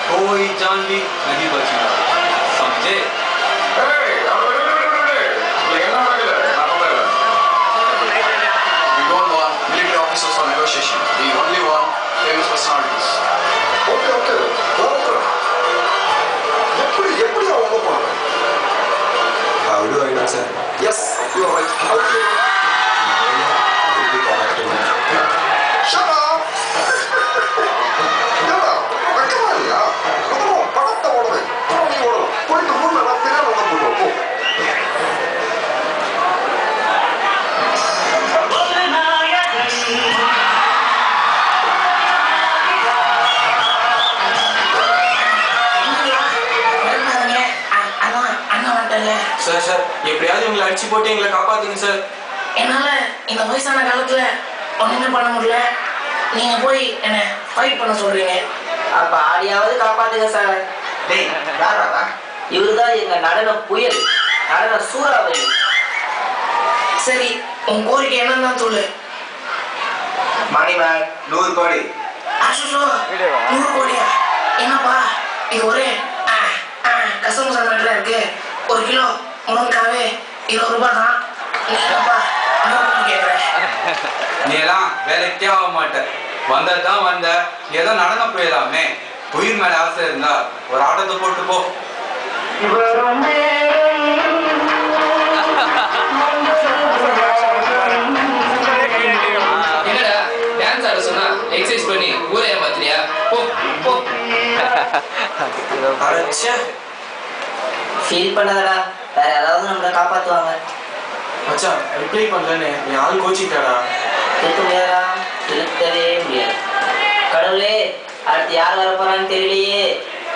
कोई जान भी नहीं बचेगा समझे ஏய், அவன் விடு, விடு, விடு, விடு. உங்களுக்கு என்ன நடக்குது? நான் சொல்றேன். We don't want military officers for negotiation. We only want famous personalities. Okay, okay. Okay. எப்படி எப்படி அவன் உள்ள போனான்? விடுவாங்க sir Yes, you are right. Okay. Shut up. என்னடா, வெக்கமா இல்லையா? முதல்ல உன் பணத்தை ஓடுது. அப்புறம் நீ ஓடணும். போயிட்டு ஊர்ல எல்லாம் பின்னாடி உள்ள போட்டு வா, போ. வருமானங்க அதான் அண்ணன் வந்துட்டாங்க சார் சார் எப்படியாவது இவங்களை அடிச்சு போட்டு எங்களை காப்பாத்துங்க சார் என்னால இந்த வயசான காலத்துல ஒண்ணுமே பண்ண முடியல நீங்க போய் என்ன ஃபைட் பண்ண சொல்றீங்க அப்ப ஆடியாவது காப்பாத்துங்க சார் டேய் யாரா இவருதான் எங்க நடன புயல் நடன சூறாவளி சரி உன் கோரிக்கை என்னன்னு சொல்லு மணி மேன் நூறு கோடி அசுசோ நூறு கோடியா என்னப்பா இது ஒரே ஆ, ஆ, கசமுசா மேட்டில் இருக்கு ஒரு கிலோ முருங்கைக்காவே இருபது ரூபாய் தான் நீ என்னப்பா நூறு கோடி கேட்குற நீ எல்லாம் வேலைக்கே ஆக மாட்ட வந்ததான் வந்த ஏதோ நடன போயிடலாமே உயிர் மேல ஆசை இருந்தா ஒரு ஆட்டத்தை போட்டு போ என்னடா டான்ஸ் ஆட சொன்னா எக்ஸசைஸ் பண்ணி ஊரே ஏமாத்துறியா போ போ அரைச்சே ஃபீல் பண்ணாதடா வேற யாராவது நம்மளை காப்பாத்துவாங்க மச்சான் ரிப்ளை பண்ணலன்னு என் ஆள் கோச்சிட்டாடா திருத்த முடியாதா திருத்தவே முடியாது கடவுளே அடுத்து யார் வர போறான்னு தெரியலையே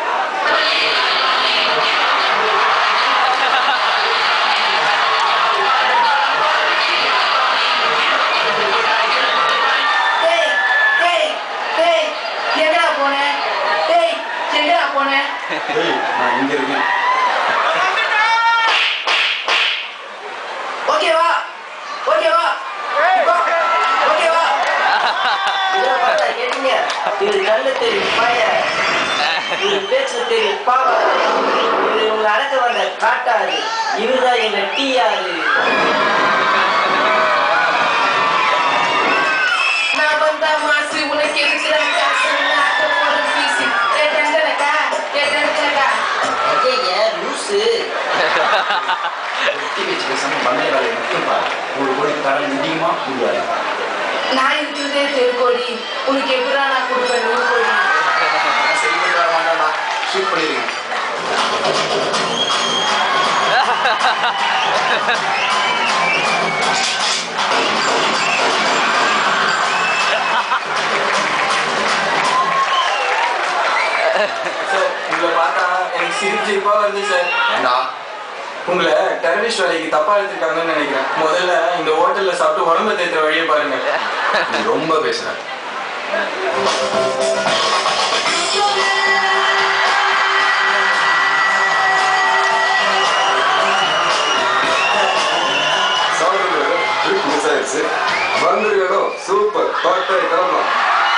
டேய் டேய் டேய் எங்கடா போன டேய் எங்கடா போன டேய் நான் இங்க இருக்கேன் ஓகேவா ஓகேவா ஓகேவா இதை பார்த்தா கேட்டீங்க இவரு கண்ணு தெரியும் பாய இவரு பேச்சு தெரியும் பாவா இவரு உங்க அடக்க வந்த காட்டாரு இவருதான் எங்க டீயாரு நான் வந்தா மாசு உனக்கு எதுக்குற காசு நாட்டு போற பீசி கேட்டேன்டா கேட்டேன்டா ஐயா லூசு குட்டி வச்சு பேசாம பண்ணை வேலையை மட்டும் பாரு ஒரு கோடி கடன் முடியுமா முடியாது நான் இருக்கிறதே தெருக்கோடி உனக்கு எப்படா நான் கொடுப்பேன் நூறு கோடி செலிமெண்ட் வர மாட்டானா ஷூட் பண்ணிருங்க சார் உங்களை பார்த்தா எனக்கு சிரிச்சிருப்பா வருது சார் ஏண்டா உங்களை டெரரிஸ்ட் வேலைக்கு தப்பா எடுத்துருக்காங்கன்னு நினைக்கிறேன் முதல்ல இந்த ஹோட்டல்ல சாப்பிட்டு உடம்ப தேத்துற வழியை பாருங்க நீ ரொம்ப பேசுற சாப்பிடுறது ட்ரிப் மிஸ் ஆயிடுச்சு வந்திருக்கணும் சூப்பர் டாக்டர் கிளம்பலாம்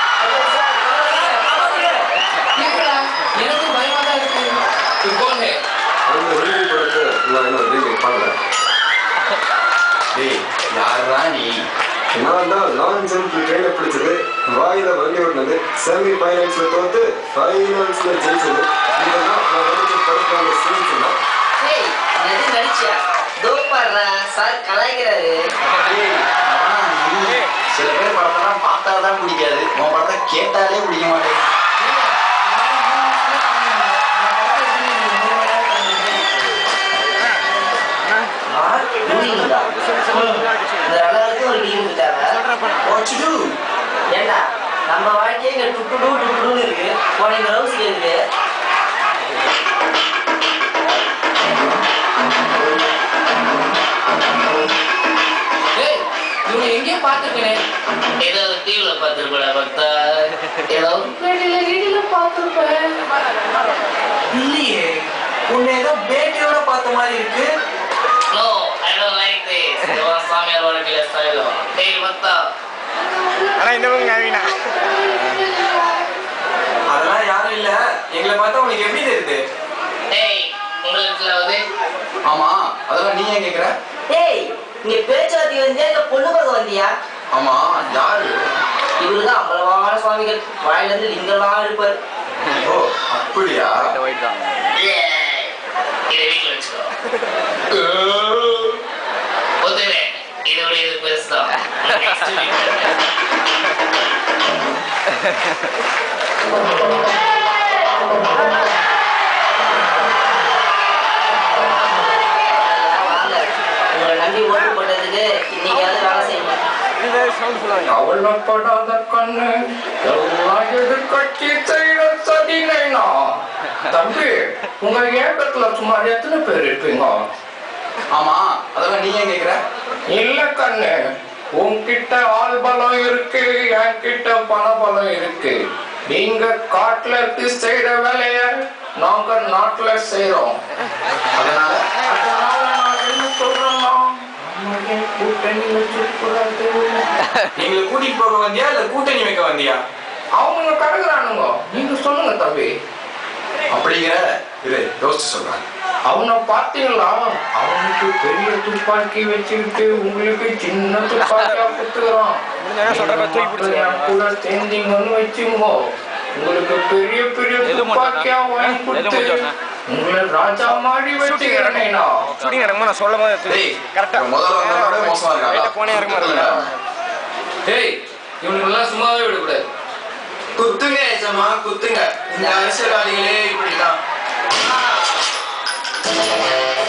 எப்படா எனக்கும் பயமா தான் இருக்கு तू कौन है அந்த ரிவ்யூ படத்தை நான் இன்னும் ரீமேக் பண்ணல டேய் யாரா நீ நான் தான் லாங் ஜம்ப் ட்ரெயினை பிடிச்சது வாயில வண்டி ஓட்டினது செமி ஃபைனல்ஸ்ல தோத்து ஃபைனல்ஸ்ல ஜெயிச்சது இதெல்லாம் நான் வந்து படத்துல சீன்ஸ்னா ஏய் நடி நடிச்சியா தோ பாடுறா சார் கலாய்க்கிறாரு டேய், அவனா நீ? சில பேர் படத்தெல்லாம் பார்த்தாதான் பிடிக்காது உன் படத்தை கேட்டாலே பிடிக்க மாட்டேங்குது புரியுதா? இந்த அளவுக்கு ஒரு லீவு தேவை வாட் டு ஏண்டா நம்ம வாழ்க்கையே இங்க டுட்டுடு டுட்டுடுன்னு இருக்கு போன இந்த ரவுஸ் இருக்கு ஏய் இவனை எங்கேயோ பார்த்துருக்கேன் ஏதோ டிவில பார்த்துருப்படா பக்தா ஏதோ ரேடியில ரேடியில பார்த்துருப்பேன் இல்லையே உன்னை ஏதோ பேட்டியோட பார்த்த மாதிரி இருக்கு no I don't like this இவன் சாமியார் வாழ்க்கையில ஸ்டைலோ டேய் பக்தா அதெல்லாம் யாரும் இல்ல எங்களை எங்களை பார்த்தா உனக்கு எப்படி தெரியுது டேய் உங்களுக்கு வந்து ஆமா அதெல்லாம் நீ ஏன் கேக்குற டேய் இங்க பேச்சுவார்த்தை வந்தியா இல்ல பொண்ணு பார்க்க வந்தியா ஆமா யாரு இவருதான் அம்பலமான சுவாமிகள் வாயில இருந்து லிங்கமா இருப்பார் ஓ அப்படியா ஏய், இதை வீட்டில் வச்சுக்கோ ஒத்துக்கிறேன் இதோட இது பெருசுதான் Next week. அதெல்லாம் வாங்க உங்களை நம்பி ஓட்டு போட்டதுக்கு இன்னைக்காவது வேலை செய்யுங்க கவலைப்படாத கண்ணு எல்லாம் எதிர்கட்சி செய்யற சதினா தம்பி உங்க ஏக்கத்துல சுமார் எத்தனை பேர் இருப்பீங்க ஆமா அதெல்லாம் நீ ஏன் கேக்குற இல்ல கண்ணு உன்கிட்ட ஆள் பலம் இருக்கு என்கிட்ட பண பலம் இருக்கு நீங்க காட்டுல இருந்து செய்யற வேலைய நாங்க நாட்டுல செய்யறோம் அதனால அதனால நான் என்ன சொல்றேன்னா நம்ம ஏன் கூட்டணி வச்சிருக்கூடாது எங்களை கூட்டிட்டு போக வந்தியா இல்ல கூட்டணி வைக்க வந்தியா அவங்க கடக்குறானுங்க நீங்க சொல்லுங்க தம்பி அப்படிங்கிற இரு யோசிச்சு சொல்றேன் அவனை பாத்தீங்களா அவனுக்கு பெரிய துப்பாக்கி வச்சுக்கிட்டு உங்களுக்கு சின்ன துப்பாக்கியா குத்துக்கிறான் நீங்க என் கூட சேர்ந்தீங்கன்னு வச்சுங்கோ உங்களுக்கு பெரிய பெரிய துப்பாக்கியா வாங்கி கொடுத்து உங்களை ராஜா மாதிரி வச்சுக்கிறேனா ஷூட்டிங் இறங்கும்போது நான் சொல்லும் போது டேய் கரெக்டா முதல்ல வந்தவனோட மோசமா இருக்காங்க போனே இறங்க மாட்டேன் டேய் இவனுங்கெல்லாம் சும்மாவே விடக்கூடாது குத்துங்க ஏஜமா குத்துங்க இந்த அரசியல்வாதிகளே இப்படிதான்